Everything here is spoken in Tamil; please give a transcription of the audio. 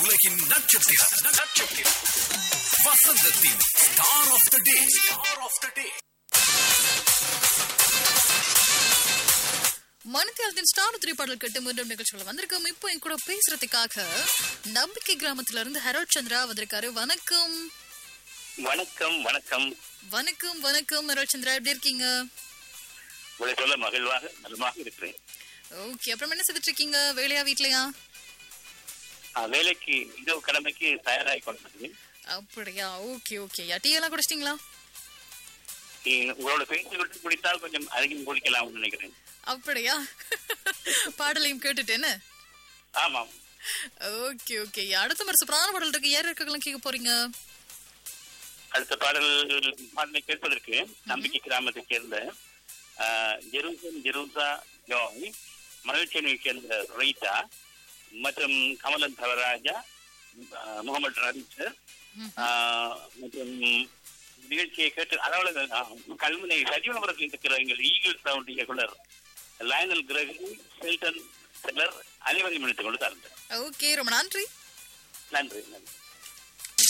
உலகின் நட்சத்திரம் நட்சத்திரம் வசந்தத்தின் star of the day star of the day மணித்தியாலத்தின் ஸ்டார் த்ரீ பாடல் கேட்டு மீண்டும் நிகழ்ச்சிகள் வந்திருக்கோம் இப்போ என் கூட பேசுறதுக்காக நம்பிக்கை கிராமத்துல இருந்து ஹரோல் சந்திரா வந்திருக்காரு வணக்கம் வணக்கம் வணக்கம் வணக்கம் வணக்கம் ஹரோல் சந்திரா எப்படி இருக்கீங்க உங்களை சொல்ல மகிழ்வாக நலமாக இருக்கிறேன் ஓகே அப்புறம் என்ன செய்துட்டு இருக்கீங்க வேலையா வீட்லயா ஆ, வேலைக்கு இரவு கடமைக்கு தயாராகி கொண்டிருக்கிறேன் அப்படியா ஓகே ஓகே டீ எல்லாம் குடிச்சிட்டீங்களா நீ உங்களோட பேச்சு விட்டு குடித்தால் கொஞ்சம் அதிகம் குடிக்கலாம்னு நினைக்கிறேன் அப்படியா பாடலையும் கேட்டுட்டேன்னு ஆமாம் ஓகே ஓகே அடுத்த மாதிரி சூப்பரான பாடல் இருக்கு யார் இருக்கலாம் கேட்க போறீங்க அடுத்த பாடல் பாடலை கேட்பதற்கு நம்பிக்கை கிராமத்தைச் சேர்ந்த ஆ, ஜெருசன் ஜெருசா ஜோய் மகிழ்ச்சியை சேர்ந்த ரீட்டா மற்றும் கமலன் தவராஜா ஆ, முகமது ரவிசர் ஆ, மற்றும் நிகழ்ச்சியை கேட்டு அதாவது ஆ, கல்முனை சஜீவனபுரத்தில் இருக்கிற எங்கள் ஈகிள் சவுண்ட் இயக்குனர் லயனல் கிரகரி செல்டன் செல்லர் அனைவரையும் இணைத்துக் கொண்டு தரேன் ஓகே ரொம்ப நன்றி நன்றி நன்றி